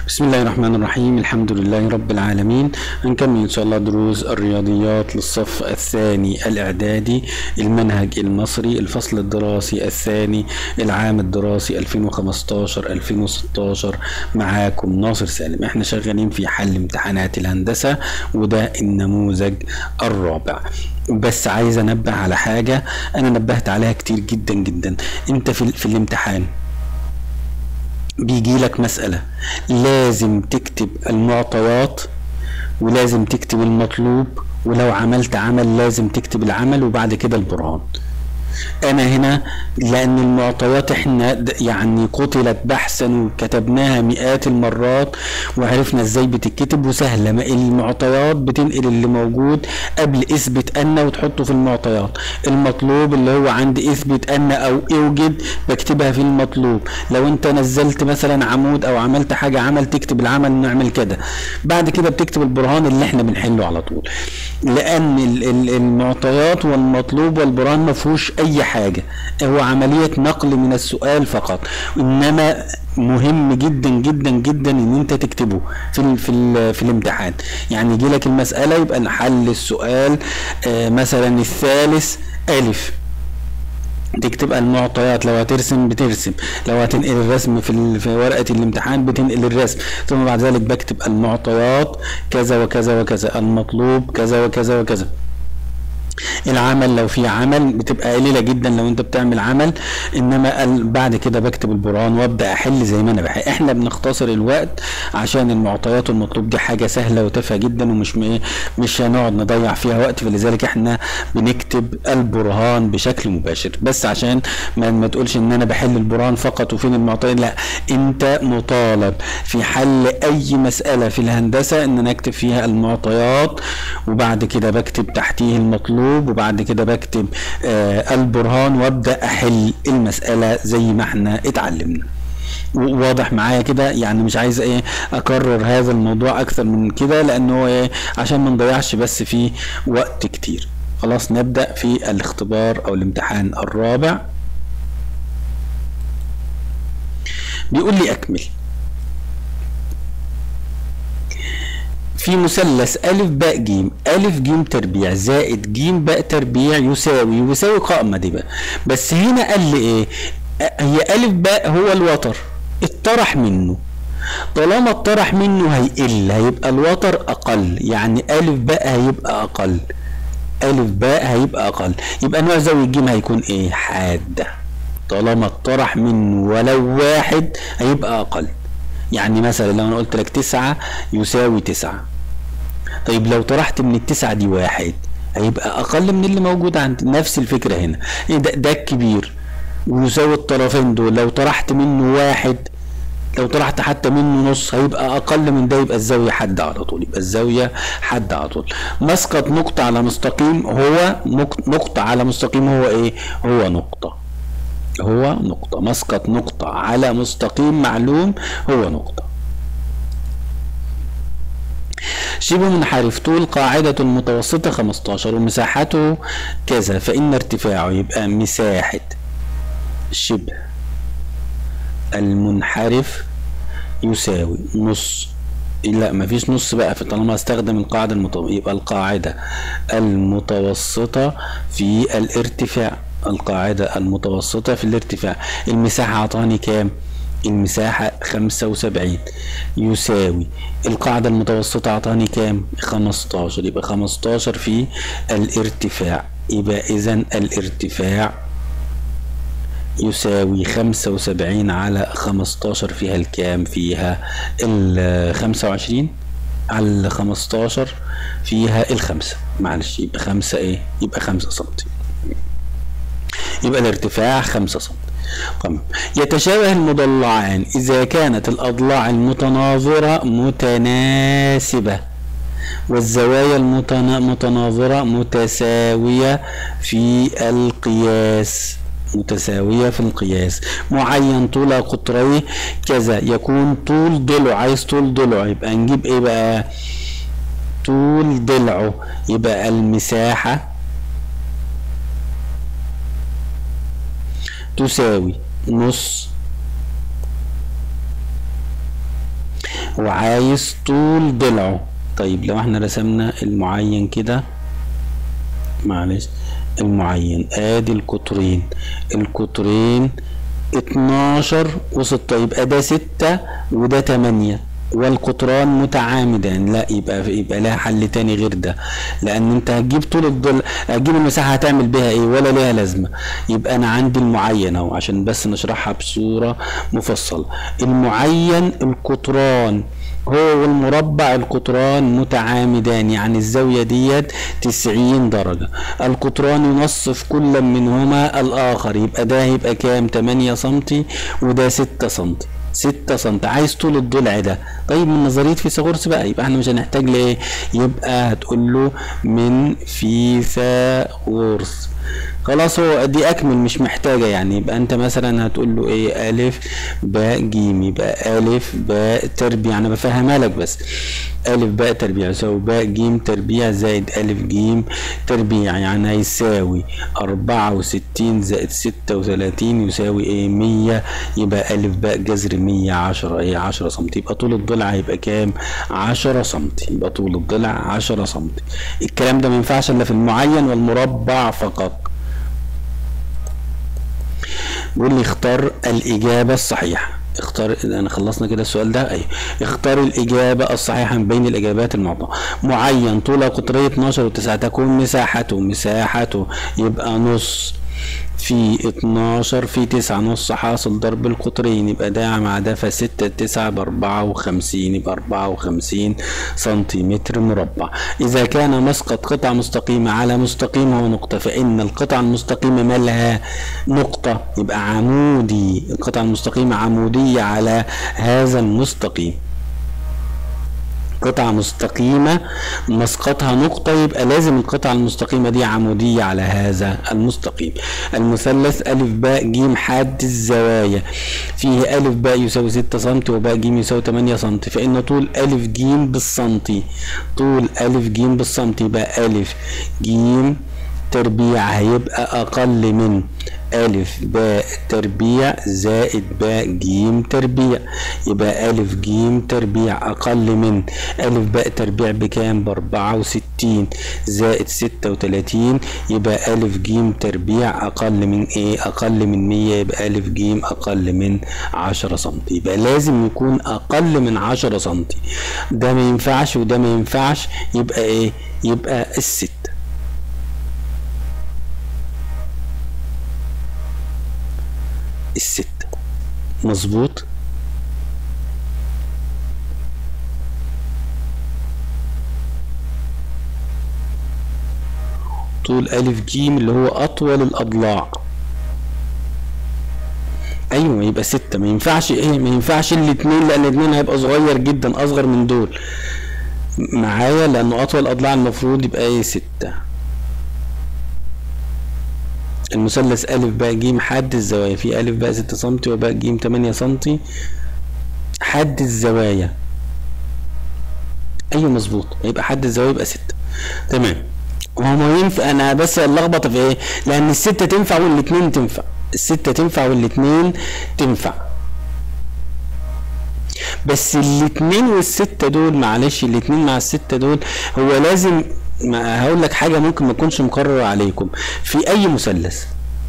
بسم الله الرحمن الرحيم الحمد لله رب العالمين هنكمل ان شاء الله دروس الرياضيات للصف الثاني الاعدادي المنهج المصري الفصل الدراسي الثاني العام الدراسي 2015 2016 معاكم ناصر سالم احنا شغالين في حل امتحانات الهندسة وده النموذج الرابع بس عايز انبه على حاجة انا نبهت عليها كتير جدا جدا انت في, في الامتحان بيجي لك مسألة لازم تكتب المعطيات ولازم تكتب المطلوب ولو عملت عمل لازم تكتب العمل وبعد كده البرهان انا هنا لان المعطيات احنا د- يعني قتلت بحثا وكتبناها مئات المرات وعرفنا ازاي بتتكتب وسهله ما المعطيات بتنقل اللي موجود قبل اثبت ان وتحطه في المعطيات المطلوب اللي هو عند اثبت ان او اوجد بكتبها في المطلوب لو انت نزلت مثلا عمود او عملت حاجه عمل تكتب العمل نعمل كده بعد كده بتكتب البرهان اللي احنا بنحله على طول لان ال- ال- المعطيات والمطلوب والبرهان ما فيهوش اي حاجه هو عمليه نقل من السؤال فقط انما مهم جدا جدا جدا ان انت تكتبه في ال في ال في الامتحان يعني يجي لك المساله يبقى نحل السؤال آه مثلا الثالث الف تكتب المعطيات لو هترسم بترسم لو هتنقل الرسم في, ال- في ورقة الامتحان بتنقل الرسم ثم بعد ذلك بكتب المعطيات كذا وكذا وكذا المطلوب كذا وكذا وكذا العمل لو في عمل بتبقى قليله جدا لو انت بتعمل عمل انما ال- بعد كده بكتب البرهان وابدا احل زي ما انا بحل احنا بنختصر الوقت عشان المعطيات والمطلوب دي حاجه سهله وتافهه جدا ومش م- مش هنقعد نضيع فيها وقت فلذلك احنا بنكتب البرهان بشكل مباشر بس عشان ما, ما تقولش ان انا بحل البرهان فقط وفين المعطيات لا انت مطالب في حل اي مساله في الهندسه ان انا اكتب فيها المعطيات وبعد كده بكتب تحتيه المطلوب وبعد كده بكتب آه البرهان وابدا احل المساله زي ما احنا اتعلمنا و- واضح معايا كده يعني مش عايز ايه اكرر هذا الموضوع اكثر من كده لانه ايه عشان ما نضيعش بس فيه وقت كتير خلاص نبدا في الاختبار او الامتحان الرابع بيقول لي اكمل في مثلث ألف باء جيم ألف جيم تربيع زائد جيم باء تربيع يساوي يساوي قائمة دي بقى بس هنا قال لي إيه أ- هي ألف باء هو الوتر اتطرح منه طالما اتطرح منه هيقل هيبقى الوتر أقل يعني ألف باء هيبقى أقل ألف باء هيبقى أقل يبقى نوع زاوية الجيم هيكون إيه حادة طالما اتطرح منه ولو واحد هيبقى أقل يعني مثلا لو أنا قلت لك تسعة يساوي تسعة طيب لو طرحت من التسعة دي واحد هيبقى أقل من اللي موجود عند نفس الفكرة هنا إيه ده, ده الكبير ويساوي الطرفين دول لو طرحت منه واحد لو طرحت حتى منه نص هيبقى أقل من ده يبقى الزاوية حد على طول يبقى الزاوية حد على طول مسقط نقطة على مستقيم هو مك- نقطة على مستقيم هو إيه؟ هو نقطة هو نقطة مسقط نقطة على مستقيم معلوم هو نقطة شبه منحرف طول قاعدة المتوسطة 15 ومساحته كذا فإن ارتفاعه يبقى مساحة شبه المنحرف يساوي نص لا مفيش نص بقى في طالما استخدم القاعدة المتوسطة يبقى القاعدة المتوسطة في الارتفاع القاعدة المتوسطة في الارتفاع المساحة عطاني كام؟ المساحة خمسة وسبعين يساوي القاعدة المتوسطة عطاني كام؟ خمستاشر يبقى خمستاشر في الارتفاع يبقى إذا الارتفاع يساوي خمسة وسبعين على خمستاشر فيها الكام فيها الخمسة وعشرين على الخمستاشر فيها الخمسة معلش يبقى خمسة ايه يبقى خمسة سنتي يبقى الارتفاع خمسة سم تمام يتشابه المضلعان إذا كانت الأضلاع المتناظرة متناسبة والزوايا المتناظرة متساوية في القياس متساوية في القياس معين طول قطريه كذا يكون طول ضلع عايز طول ضلع يبقى نجيب ايه بقى طول ضلعه يبقى المساحة تساوي نص وعايز طول ضلعه طيب لو احنا رسمنا المعين كده معلش المعين ادي القطرين القطرين 12 و6 يبقى ده 6 وده 8 والقطران متعامدان لا يبقى يبقى لها حل تاني غير ده لان انت هتجيب طول الضلع هتجيب المساحه هتعمل بيها ايه ولا ليها لازمه يبقى انا عندي المعين اهو عشان بس نشرحها بصوره مفصله المعين القطران هو والمربع القطران متعامدان يعني الزاوية ديت 90 درجة القطران ينصف كل منهما الآخر يبقى ده هيبقى كام 8 سنتي وده 6 سنتي 6 سم عايز طول الضلع ده طيب من نظريه فيثاغورس بقى يبقى احنا مش هنحتاج لايه يبقى هتقول له من فيثاغورس خلاص هو دي اكمل مش محتاجه يعني يبقى انت مثلا هتقول له ايه الف باء جيم يبقى الف باء تربيع انا بفهمها لك بس الف باء تربيع يساوي باء جيم تربيع زائد الف جيم تربيع يعني هيساوي أربعة وستين زائد ستة وثلاثين يساوي ايه مية يبقى الف باء جذر مية عشرة ايه عشرة سنتي يبقى طول الضلع هيبقى كام عشرة سنتي يبقى طول الضلع عشرة سنتي الكلام ده ما ينفعش الا في المعين والمربع فقط بيقول لي اختار الإجابة الصحيحة اختار انا خلصنا كده السؤال ده ايوه اختار الاجابه الصحيحه من بين الاجابات المعطاه معين طول قطريه 12 و9 تكون مساحته مساحته يبقى نص في 12 في 9 نص حاصل ضرب القطرين يبقى ده مع ده فستة تسعة بأربعة وخمسين يبقى أربعة وخمسين سنتيمتر مربع إذا كان مسقط قطعة مستقيمة على مستقيم هو نقطة فإن القطعة المستقيمة مالها نقطة يبقى عمودي القطعة المستقيمة عمودية على هذا المستقيم قطعة مستقيمة مسقطها نقطة يبقى لازم القطعة المستقيمة دي عمودية على هذا المستقيم المثلث ألف باء جيم حاد الزوايا فيه ألف باء يساوي ستة سنتي وباء جيم يساوي تمانية سنتي فإن طول ألف جيم بالسنتي طول ألف جيم بالسنتي يبقى ألف جيم تربيع هيبقى أقل من ألف باء تربيع زائد باء جيم تربيع يبقى ألف جيم تربيع أقل من ألف باء تربيع بكام بأربعة وستين زائد ستة وتلاتين يبقى ألف جيم تربيع أقل من إيه أقل من مية يبقى ألف جيم أقل من عشرة سنتي يبقى لازم يكون أقل من عشرة سنتي ده ما ينفعش وده ما ينفعش يبقى إيه يبقى الستة الستة مظبوط طول ألف جيم اللي هو أطول الأضلاع أيوة يبقى ستة ما ينفعش إيه ما ينفعش الاتنين لأن الاتنين هيبقى صغير جدا أصغر من دول معايا لأنه أطول الأضلاع المفروض يبقى إيه ستة المثلث ألف باء جيم حد الزوايا في ألف باء ستة سنتي وباء جيم تمانية سنتي حد الزوايا أيوة مظبوط يبقى حد الزوايا يبقى ستة تمام هو ما ينفع أنا بس اللخبطة في إيه؟ لأن الستة تنفع والاتنين تنفع الستة تنفع والاتنين تنفع بس الاتنين والستة دول معلش الاتنين مع الستة دول هو لازم ما هقول لك حاجه ممكن ما تكونش مقرره عليكم في اي مثلث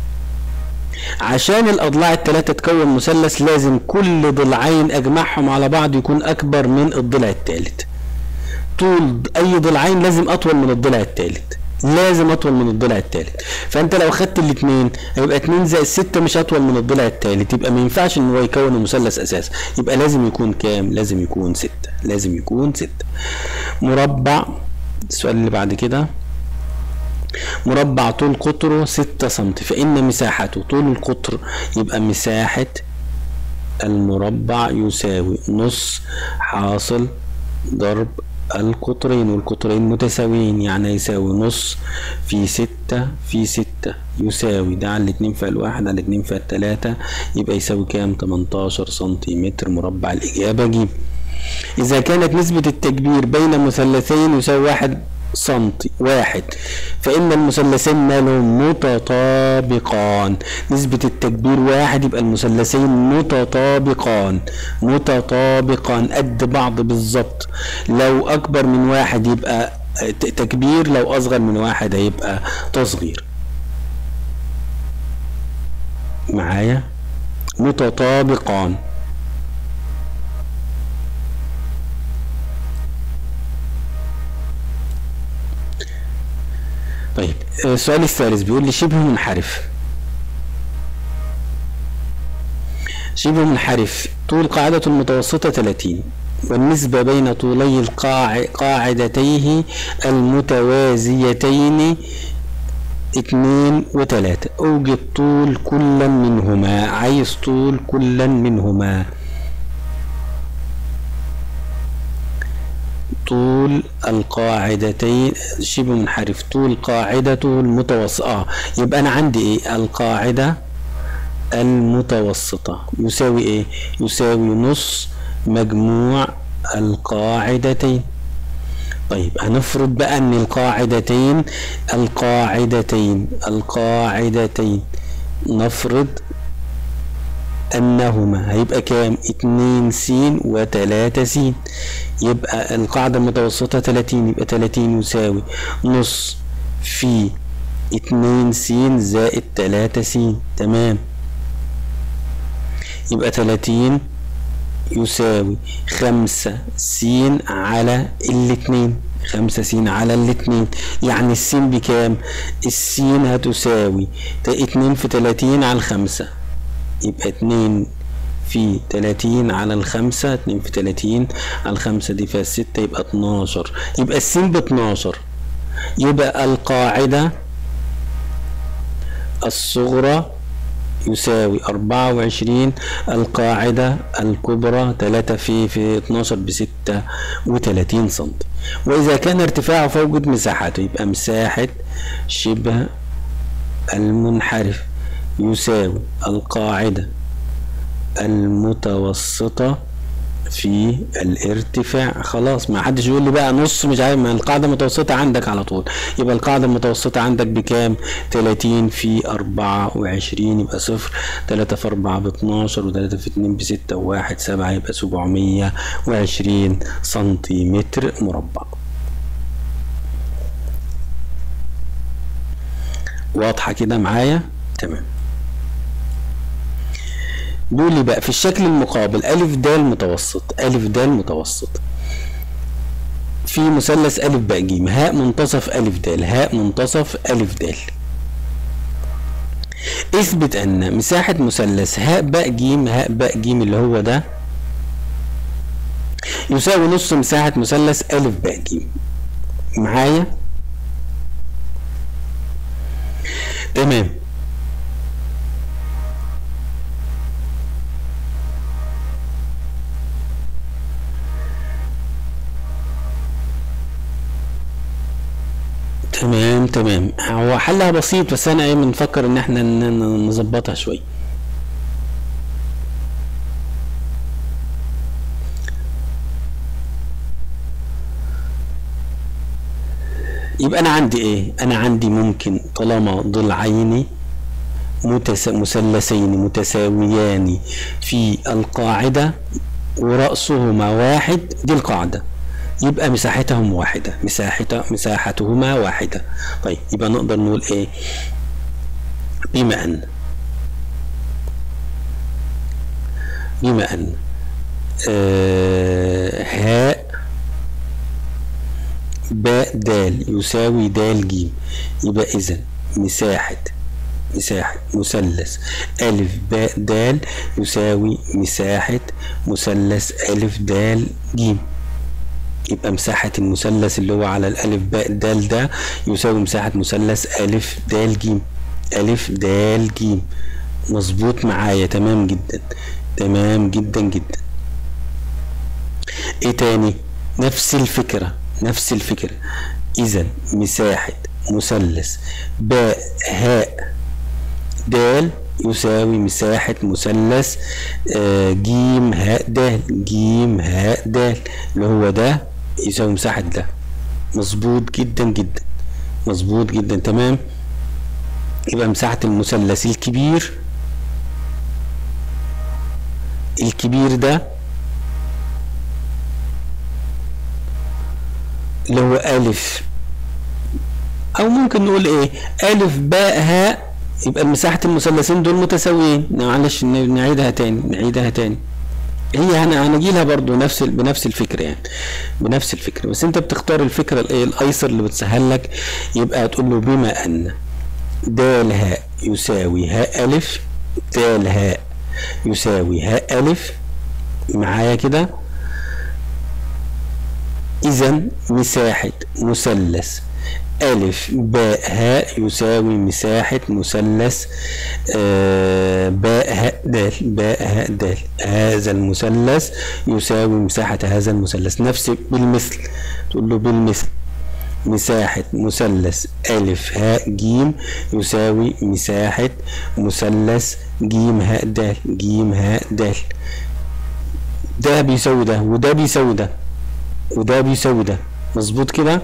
عشان الاضلاع الثلاثه تكون مثلث لازم كل ضلعين اجمعهم على بعض يكون اكبر من الضلع الثالث طول اي ضلعين لازم اطول من الضلع الثالث لازم اطول من الضلع الثالث فانت لو خدت الاثنين هيبقى 2 زائد 6 مش اطول من الضلع الثالث يبقى ما ينفعش ان هو يكون مثلث اساسا يبقى لازم يكون كام لازم يكون 6 لازم يكون 6 مربع السؤال اللي بعد كده مربع طول قطره ستة سنتي فإن مساحته طول القطر يبقى مساحة المربع يساوي نص حاصل ضرب القطرين والقطرين متساويين يعني يساوي نص في ستة في ستة يساوي ده على الاتنين فيها الواحد على الاتنين فيها التلاتة يبقى يساوي كام 18 سنتيمتر مربع الإجابة ج إذا كانت نسبة التكبير بين مثلثين يساوي واحد سنتي واحد فإن المثلثين مالهم متطابقان نسبة التكبير واحد يبقى المثلثين متطابقان متطابقان قد بعض بالظبط لو أكبر من واحد يبقى تكبير لو أصغر من واحد هيبقى تصغير معايا متطابقان طيب السؤال الثالث بيقول لي شبه منحرف شبه منحرف طول قاعدة المتوسطة 30 والنسبة بين طولي القاع قاعدتيه المتوازيتين اتنين وتلاتة اوجد طول كل منهما عايز طول كل منهما طول القاعدتين شبه منحرف طول قاعدته المتوسطة آه يبقى أنا عندي إيه القاعدة المتوسطة يساوي إيه يساوي نص مجموع القاعدتين طيب هنفرض بقى ان القاعدتين القاعدتين القاعدتين نفرض انهما هيبقى كام اتنين س وتلاتة س يبقى القاعدة المتوسطة تلاتين يبقى تلاتين يساوي نص في اتنين س زائد تلاتة س تمام يبقى تلاتين يساوي خمسة س على الاتنين خمسة س على الاتنين يعني السين بكام السين هتساوي اتنين في تلاتين على الخمسة يبقى اتنين في تلاتين على الخمسة اتنين في تلاتين على الخمسة دي فيها ستة يبقى اتناشر يبقى السين باتناشر يبقى القاعدة الصغرى يساوي أربعة وعشرين القاعدة الكبرى تلاتة في في اتناشر بستة وتلاتين سنتي وإذا كان ارتفاعه فوجد مساحته يبقى مساحة شبه المنحرف يساوي القاعدة المتوسطة في الارتفاع خلاص ما حدش يقول لي بقى نص مش عارف ما القاعده المتوسطه عندك على طول يبقى القاعده المتوسطه عندك بكام 30 في 24 يبقى صفر 3 في 4 ب 12 و3 في 2 ب 6 و1 7 يبقى 720 سنتيمتر مربع واضحه كده معايا تمام بيقول لي بقى في الشكل المقابل ألف د متوسط ألف د متوسط في مثلث ألف باء ج هاء منتصف ألف د هاء منتصف ألف د اثبت أن مساحة مثلث هاء باء ج هاء باء ج اللي هو ده يساوي نص مساحة مثلث ألف باء ج معايا تمام تمام تمام هو حلها بسيط بس انا ايه بنفكر ان احنا نظبطها شويه يبقى انا عندي ايه انا عندي ممكن طالما ضلعين متس... مثلثين متساويان في القاعدة ورأسهما واحد دي القاعدة يبقى مساحتهم واحدة مساحة مساحتهما واحدة طيب يبقى نقدر نقول ايه بما ان بما ان آه هاء باء دال يساوي دال ج يبقى اذا مساحة مساحة مثلث ألف باء دال يساوي مساحة مثلث ألف دال ج يبقى مساحة المثلث اللي هو على الألف باء دال ده يساوي مساحة مثلث ألف دال ج ألف دال ج مظبوط معايا تمام جدا تمام جدا جدا ايه تاني نفس الفكرة نفس الفكرة إذا مساحة مثلث باء هاء دال يساوي مساحة مثلث آه جيم هاء دال جيم هاء دال اللي هو ده يساوي مساحة ده مظبوط جدا جدا مظبوط جدا تمام يبقى مساحة المثلث الكبير الكبير ده اللي هو ألف أو ممكن نقول إيه ألف باء هاء يبقى مساحة المثلثين دول متساويين معلش نعيدها تاني نعيدها تاني هي هنا هنجي لها برضه نفس بنفس الفكره يعني بنفس الفكره بس انت بتختار الفكره الايه الايسر اللي بتسهل لك يبقى هتقول له بما ان د هاء يساوي هاء الف د هاء يساوي هاء الف معايا كده اذا مساحه مثلث ألف باء هاء يساوي مساحة مثلث آه باء هاء دال باء هاء دال هذا المثلث يساوي مساحة هذا المثلث نفس بالمثل تقول له بالمثل مساحة مثلث ألف هاء جيم يساوي مساحة مثلث جيم هاء دال جيم هاء دال ده بيساوي ده وده بيساوي ده وده بيساوي ده مظبوط كده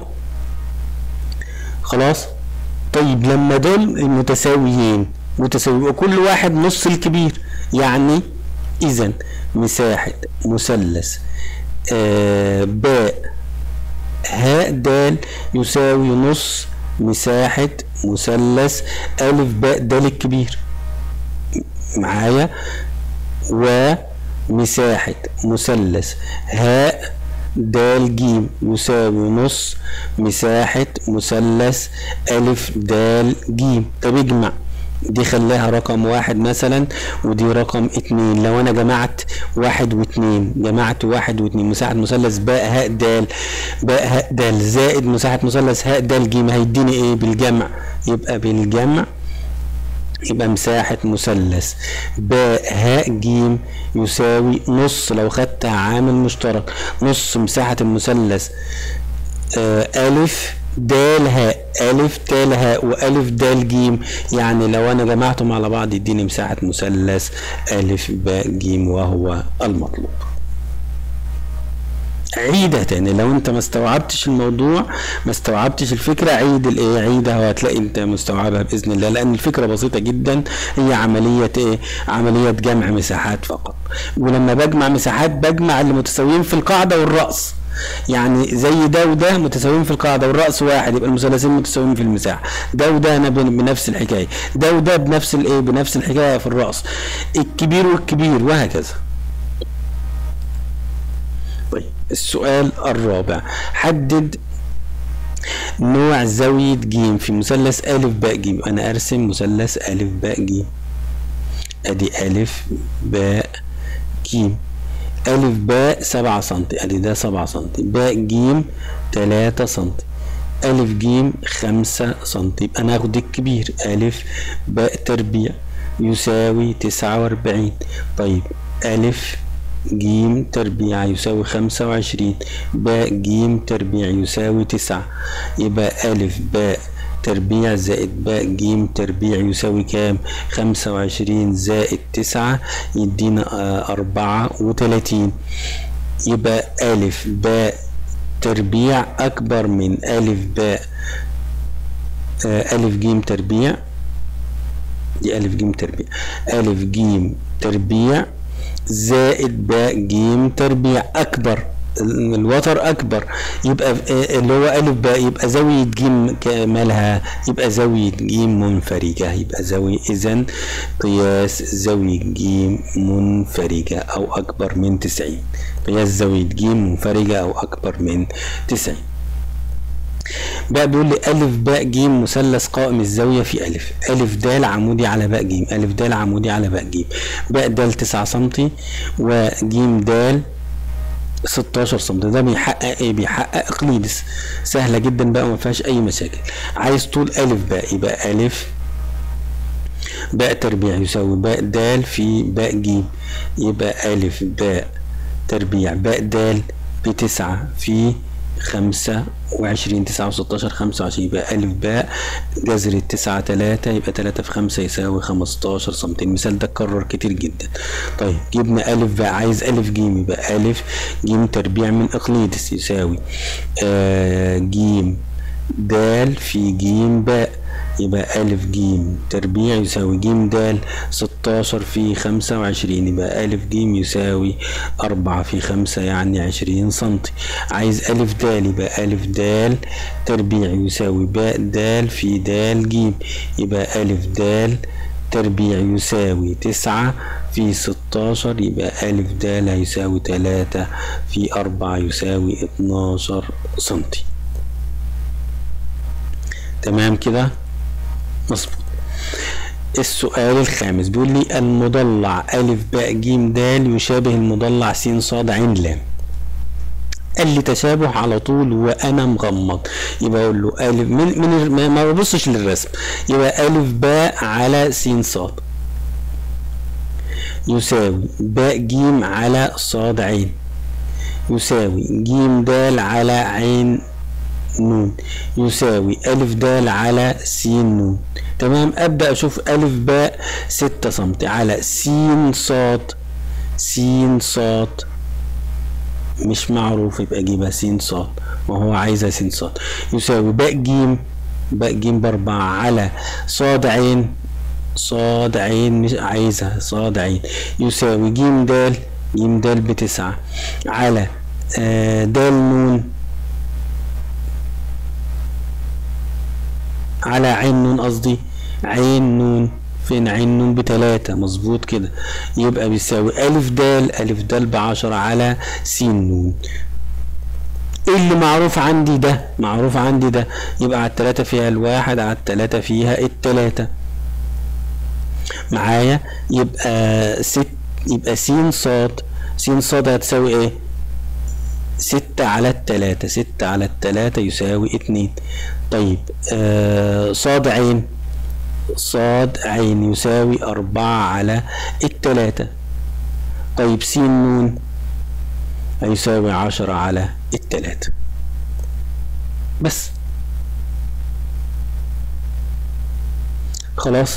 خلاص طيب لما دول متساويين متساوي وكل واحد نص الكبير يعني اذا مساحة مثلث آه باء هاء دال يساوي نص مساحة مثلث ألف باء دال الكبير معايا ومساحة مثلث هاء د ج يساوي نص مساحة مثلث ألف د ج طب اجمع دي خلاها رقم واحد مثلا ودي رقم اتنين لو انا جمعت واحد واتنين جمعت واحد واتنين مساحة مثلث باء هاء د باء هاء د زائد مساحة مثلث هاء د ج هيديني ايه بالجمع يبقى بالجمع يبقى مساحة مثلث باء هاء ج يساوي نص لو خدتها عامل مشترك نص مساحة المثلث آه ألف دال هاء ألف تال هاء وألف دال ج يعني لو أنا جمعتهم على بعض يديني مساحة مثلث ألف باء ج وهو المطلوب عيدها تاني لو انت ما استوعبتش الموضوع ما استوعبتش الفكره عيد الايه عيدها وهتلاقي انت مستوعبها باذن الله لان الفكره بسيطه جدا هي عمليه ايه عمليه جمع مساحات فقط ولما بجمع مساحات بجمع اللي متساويين في القاعده والراس يعني زي ده وده متساويين في القاعده والراس واحد يبقى المثلثين متساويين في المساحه ده وده انا بنفس الحكايه ده وده بنفس الايه بنفس الحكايه في الراس الكبير والكبير وهكذا طيب السؤال الرابع حدد نوع زاوية ج في مثلث أ باء ج أنا أرسم مثلث أ باء ج أدي أ باء ج أ باء سبعة سنتي أدي ده سبعة سنتي باء ج تلاتة سنتي أ ج خمسة سنتي يبقى أنا هاخد الكبير أ باء تربيع يساوي تسعة وأربعين طيب أ ج تربيع يساوي خمسة وعشرين باء ج تربيع يساوي تسعة يبقى ألف باء تربيع زائد باء ج تربيع يساوي كام خمسة وعشرين زائد تسعة يدينا أربعة وتلاتين يبقى ألف باء تربيع أكبر من ألف باء ألف ج تربيع دي ألف ج تربيع ألف ج تربيع زائد باء ج تربيع اكبر الوتر اكبر يبقى اللي هو الف باء يبقى زاويه ج مالها يبقى زاويه ج منفرجه يبقى زاويه اذا قياس زاويه ج منفرجه او اكبر من 90 قياس زاويه ج منفرجه او اكبر من 90 بقى بيقول لي ألف باء ج مثلث قائم الزاوية في ألف ألف د عمودي على باء ج ألف د عمودي على باء ج باء د 9 سم وج د 16 سم ده بيحقق ايه بيحقق اقليدس سهله جدا بقى وما فيهاش اي مشاكل عايز طول الف باء يبقى الف باء تربيع يساوي باء د في باء ج يبقى الف باء تربيع باء د بتسعة في خمسة وعشرين تسعة وستاشر خمسة وعشرين يبقى ألف باء جذر التسعة تلاتة يبقى تلاتة في خمسة يساوي خمستاشر سنتي المثال ده اتكرر كتير جدا طيب جبنا ألف باء عايز ألف جيم يبقى ألف جيم تربيع من إقليدس يساوي آه جيم دال في جيم باء يبقى ألف جيم تربيع يساوي جيم دال ستاشر في خمسة وعشرين يبقى ألف جيم يساوي أربعة في خمسة يعني عشرين سنتي عايز ألف دال يبقى ألف دال تربيع يساوي باء دال في دال جيم يبقى ألف دال تربيع يساوي تسعة في ستاشر يبقى ألف دال هيساوي تلاتة في أربعة يساوي اتناشر سنتي تمام كده مظبوط السؤال الخامس بيقول لي المضلع ألف باء جيم دال يشابه المضلع س صاد عين لام قال لي تشابه على طول وانا مغمض يبقى اقول له الف من من ما- ما ببصش للرسم يبقى الف باء على س صاد يساوي باء جيم على صاد عين يساوي جيم دال على عين نون يساوي ألف دال على س نون تمام أبدأ أشوف ألف باء ستة سنتي على س صاد س صاد مش معروف يبقى أجيبها س صاد ما هو عايزها س صاد يساوي باء جيم باء جيم بأربعة على صاد عين صاد عين مش عايزها صاد عين يساوي جيم دال جيم دال بتسعة على آه دال نون على عين نون قصدي عين نون فين عين نون بتلاتة مظبوط كده يبقى بيساوي ألف دال ألف دال بعشرة على س نون ايه اللي معروف عندي ده معروف عندي ده يبقى على التلاتة فيها الواحد على التلاتة فيها التلاتة معايا يبقى ست يبقى س صاد س صاد هتساوي ايه ستة على التلاتة ستة على التلاتة يساوي اتنين طيب آه صاد عين صاد عين يساوي أربعة على التلاتة طيب س نون هيساوي عشرة على التلاتة بس خلاص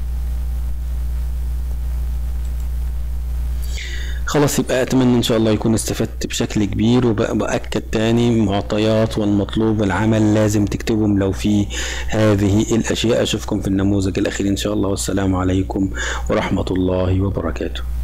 خلاص يبقى اتمنى ان شاء الله يكون استفدت بشكل كبير وبأكد تاني معطيات والمطلوب والعمل لازم تكتبهم لو في هذه الاشياء اشوفكم في النموذج الاخير ان شاء الله والسلام عليكم ورحمة الله وبركاته